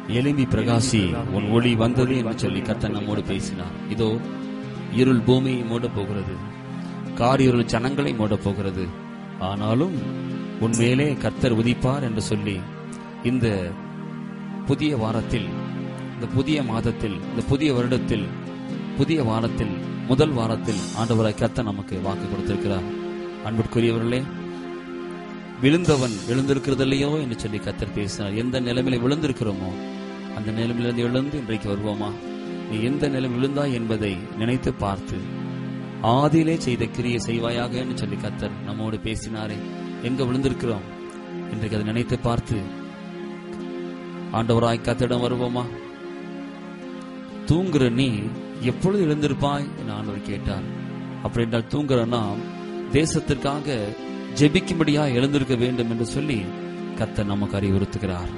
எலும்பி பிரகாசி உன் ஒளி வந்தது என்று சொல்லி கர்த்தர் நம்மோடு பேசினார் இதோ இருள் பூமியை மூடப் போகிறது காரிருள் ஜனங்களை மூடப் போகிறது ஆனாலும் உன்மேலே கர்த்தர் உதிப்பார் என்று சொல்லி இந்த புதிய வாரத்தில் இந்த புதிய மாதத்தில் இந்த புதிய வருடத்தில் புதிய வாரத்தில் முதல் வாரத்தில் ஆண்டவராய் கர்த்தர் நமக்கு வாக்கு கொடுத்திருக்கிறார் அன்பிற்குரியவர்களே விழுந்தவன் எழுந்திருக்கிறதில்லையோ என்று சொல்லி கத்தர் பேசினார் எந்த நிலைமையில விழுந்திருக்கிறோமோ அந்த நிலைமையிலிருந்து எழுந்து இன்றைக்கு வருவோமா நீ எந்த நிலைமை விழுந்தாய் என்பதை நினைத்து பார்த்து ஆதியிலே செய்த கிரியை செய்வாயாக என்று சொல்லி கத்தர் நம்மோடு பேசினாரே எங்க விழுந்திருக்கிறோம் இன்றைக்கு அதை நினைத்து பார்த்து ஆண்டவராய் கத்திடம் வருவோமா தூங்குற நீ எப்பொழுது எழுந்திருப்பாய் என்று ஆண்டவர் கேட்டார் அப்படி என்றால் தூங்குற நாம் தேசத்திற்காக ஜெபிக்கும்படியா எழுந்திருக்க வேண்டும் என்று சொல்லி கர்த்தர் நமக்கு அறிவுறுத்துகிறார்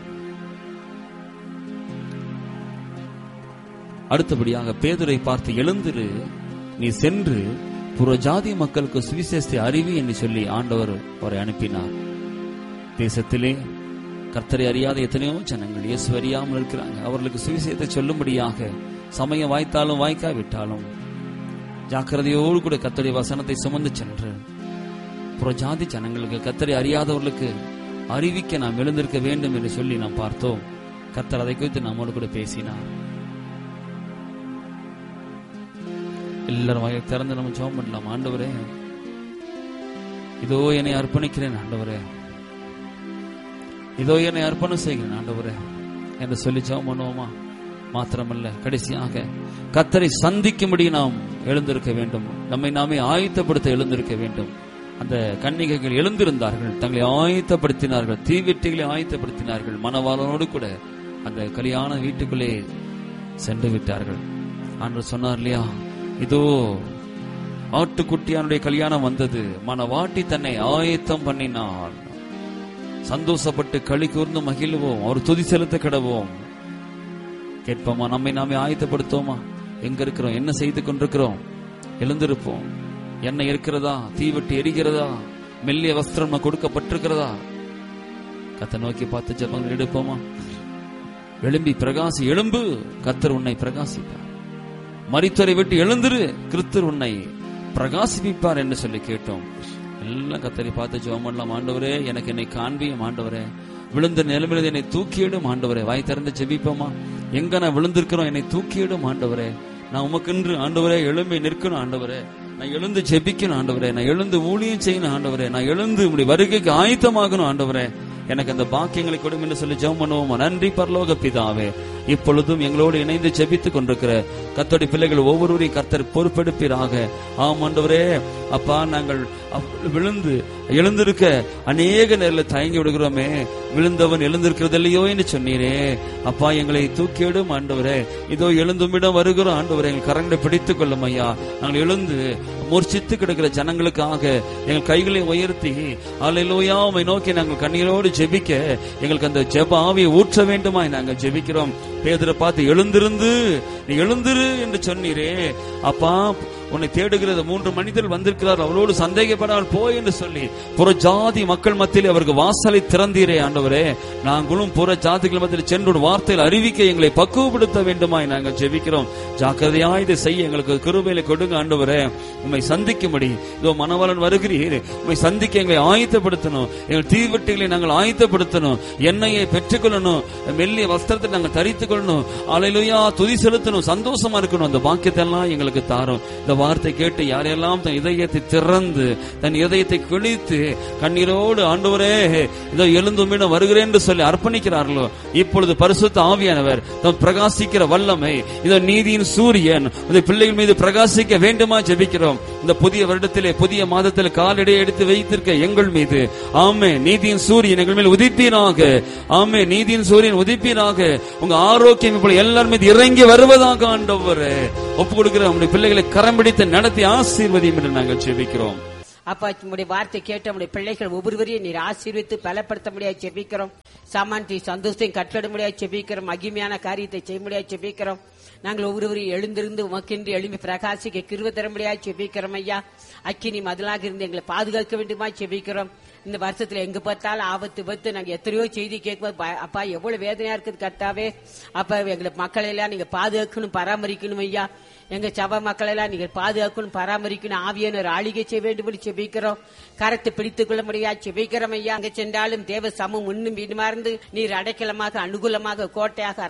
அடுத்தபடியாக பேதுரை பார்த்து எழுந்திரு நீ சென்று புற ஜாதி மக்களுக்கு சுவிசேஷத்தை அறிவி என்று சொல்லி ஆண்டவர் அவரை அனுப்பினார் தேசத்திலே கர்த்தரை அறியாத எத்தனையோ ஜனங்கள் இயேசு அறியாமல் இருக்கிறாங்க அவர்களுக்கு சுவிசேஷத்தை சொல்லும்படியாக சமயம் வாய்த்தாலும் வாய்க்காவிட்டாலும் ஜாக்கிரதையோடு கூட கர்த்தருடைய வசனத்தை சுமந்து சென்று புறஜாதி ஜனங்களுக்கு கத்தரை அறியாதவர்களுக்கு அறிவிக்க நாம் எழுந்திருக்க வேண்டும் என்று சொல்லி நாம் பார்த்தோம் கத்தர் அதை குறித்து நம்மோடு கூட பேசினார் எல்லாரும் வாயை திறந்து நம்ம ஜெபம் பண்ணலாம் ஆண்டவரே இதோ என்னை அர்ப்பணிக்கிறேன் ஆண்டவரே இதோ என்னை அர்ப்பணம் செய்கிறேன் ஆண்டவரே என்று சொல்லி ஜெபம் பண்ணுவோமா மாத்திரமல்ல கடைசியாக கத்தரை சந்திக்கும்படி நாம் எழுந்திருக்க வேண்டும் நம்மை நாமே ஆயத்தப்படுத்த எழுந்திருக்க வேண்டும் அந்த கன்னிகைகள் எழுந்திருந்தார்கள் தங்களை ஆயத்தப்படுத்தினார்கள் தீவெட்டிகளை ஆயத்தப்படுத்தினார்கள் மணவாளனோடு கூட அந்த கல்யாண வீட்டுக்குள்ளே சென்று விட்டார்கள் அன்று சொன்னார் இல்லையா இதோ ஆட்டுக்குட்டியானுடைய கல்யாணம் வந்தது மனவாட்டி தன்னை ஆயத்தம் பண்ணினாள் சந்தோஷப்பட்டு களி கூர்ந்து மகிழ்வோம் அவர் துதி செலுத்த கிடவோம் கேட்போமா நம்மை நாமே ஆயத்தப்படுத்தோமா எங்க இருக்கிறோம் என்ன செய்து கொண்டிருக்கிறோம் எழுந்திருப்போம் எண்ணெய் இருக்கிறதா தீவெட்டி எரிகிறதா மெல்லிய வஸ்திரம் நமக்கு கொடுக்கப்பட்டிருக்கிறதா கத்தை நோக்கி பார்த்து ஜபங்கள் எடுப்போமா எழும்பி பிரகாசி எழும்பு கத்தர் உன்னை பிரகாசிப்பார் மரித்துறை விட்டு எழுந்திரு கிறிஸ்தர் உன்னை பிரகாசிப்பிப்பார் என்று சொல்லி கேட்டோம் எல்லாம் கத்தரை பார்த்து ஜெபம் பண்ணலாம் ஆண்டவரே எனக்கு என்னை காண்பியும் ஆண்டவரே விழுந்த நிலைமையில என்னை தூக்கியிடும் ஆண்டவரே வாய் திறந்து ஜெபிப்போமா எங்க நான் விழுந்திருக்கிறோம் என்னை தூக்கியிடும் ஆண்டவரே நான் உமக்கென்று ஆண்டவரே எழும்பி நிற்கணும் ஆண்டவரே நான் எழுந்து ஜெபிக்கணும் ஆண்டவரே நான் எழுந்து ஊழியம் செய்யணும் ஆண்டவரே நான் எழுந்து உடைய வருகைக்கு ஆயத்தமாகணும் ஆண்டவரே எனக்கு அந்த பாக்கியங்களை கொடுங்க என்று சொல்லி ஜெபம் பண்ணுவோமா நன்றி பரலோக பிதாவே இப்பொழுதும் எங்களோடு இணைந்து ஜெபித்துக் கொண்டிருக்கிற கத்தோடி பிள்ளைகள் ஒவ்வொருவரையும் கர்த்தர் பொறுப்பெடுப்பீராக ஆம் ஆண்டவரே அப்பா நாங்கள் அவ்- விழுந்து எழுந்திருக்க அநேக நேரில் தயங்கி விடுகிறோமே விழுந்தவன் எழுந்திருக்கிறது இல்லையோ என்று சொன்னீரே அப்பா எங்களை தூக்கியிடும் ஆண்டவரே இதோ எழுந்துமிடம் வருகிறோம் ஆண்டவரே எங்கள் கரங்களை பிடித்துக் கொள்ளும் ஐயா நாங்கள் எழுந்து மூர்ச்சித்து கிடக்கிற ஜனங்களுக்காக எங்கள் கைகளை உயர்த்தி அலையிலோயா உம்மை நோக்கி நாங்கள் கண்ணீரோடு ஜெபிக்க எங்களுக்கு அந்த ஜெப ஆவியை ஊற்ற வேண்டுமாய் நாங்கள் ஜெபிக்கிறோம் பேதரை பார்த்து எழுந்திருந்து நீ எழுந்திரு என்று சொன்னீரே அப்பா உன்னை தேடுகிறது மூன்று மனிதர்கள் வந்திருக்கிறார் அவரோடு சந்தேகப்படாமல் போய் என்று சொல்லி புற ஜாதி மக்கள் மத்தியில் அவருக்கு வாசலை திறந்தீரே ஆண்டவரே நாங்களும் புற ஜாதிகள் மத்தியில் சென்று ஒரு வார்த்தையில் அறிவிக்க எங்களை பக்குவப்படுத்த வேண்டுமாய் நாங்கள் ஜெபிக்கிறோம் ஜாக்கிரதையா இதை செய்ய எங்களுக்கு கிருபையில கொடுங்க ஆண்டவரே உம்மை சந்திக்கும்படி இதோ மனவலன் வருகிறீர் உம்மை சந்திக்க எங்களை ஆயத்தப்படுத்தணும் எங்கள் தீவெட்டிகளை நாங்கள் ஆயத்தப்படுத்தணும் எண்ணெயை பெற்றுக்கொள்ளணும் மெல்லிய வஸ்திரத்தை நாங்கள் தரித்துக் கொள்ளணும் அலையிலுயா துதி செலுத்தணும் சந்தோஷமா இருக்கணும் அந்த பாக்கியத்தை எல்லாம் எங்களுக்கு தாரும் இந்த வார்த்தை கேட்டு யாரெல்லாம் தன் இதயத்தை திறந்து தன் இதயத்தை கிழித்து கண்ணீரோடு ஆண்டவரே இதோ எழுந்துமிடம் வருகிறேன் என்று சொல்லி அர்ப்பணிக்கிறார்களோ இப்பொழுது பரிசுத்த ஆவியானவர் தம் பிரகாசிக்கிற வல்லமை இதோ நீதியின் சூரியன் இந்த பிள்ளைகள் மீது பிரகாசிக்க வேண்டுமா ஜெபிக்கிறோம் இந்த புதிய வருடத்திலே புதிய மாதத்தில் காலடியை எடுத்து வைத்திருக்க எங்கள் மீது ஆமே நீதியின் சூரியன் எங்கள் மேல் உதிப்பீராக ஆமே நீதியின் சூரியன் உதிப்பீராக உங்க ஆரோக்கியம் இப்போ எல்லார் மீது இறங்கி வருவதாக ஆண்டவரே ஒப்பு கொடுக்கிற நம்முடைய பிள்ளைகளை கரம் பிடித்து நடத்தி ஆசீர்வதியும் என்று நாங்கள் ஜெபிக்கிறோம் அப்பா உங்களுடைய வார்த்தை கேட்டு நம்முடைய பிள்ளைகள் ஒவ்வொருவரையும் நீர் ஆசீர்வித்து பலப்படுத்த முடியாது செபிக்கிறோம் சாமான்டி சந்தோஷத்தையும் கட்டளை முடியாது செபிக்கிறோம் மகிமையான காரியத்தை செய்ய முடியாது செபிக்கிறோம் நாங்கள் ஒவ்வொருவரையும் எழுந்திருந்து உமக்கென்று எழுப்பி பிரகாசிக்க கிருவ தர முடியாது செபிக்கிறோம் ஐயா அக்கினி மதிலாக இருந்து எங்களை பாதுகாக்க வேண்டுமா செபிக்கிறோம் இந்த வருஷத்துல எங்க பார்த்தாலும் ஆபத்து விபத்து நாங்க எத்தனையோ செய்தி கேட்கும்போது பய- அப்பா எவ்வளவு வேதனையா இருக்குது கர்த்தாவே அப்ப எங்களை மக்களை எல்லாம் நீங்க பாதுகாக்கணும் பராமரிக்கணும் ஐயா எங்க சபை மக்களை எல்லாம் நீங்க பாதுகாக்கணும் பராமரிக்கணும் ஆவியான ஒரு ஆளிகை செய்ய வேண்டும் செபிக்கிறோம் கரத்தை பிடித்துக் கொள்ள முடியா செபிக்கிறோம் ஐயா அங்க சென்றாலும் தேவ சமம் முன்னும் பின்மார்ந்து நீர் அடைக்கலமாக அனுகூலமாக கோட்டையாக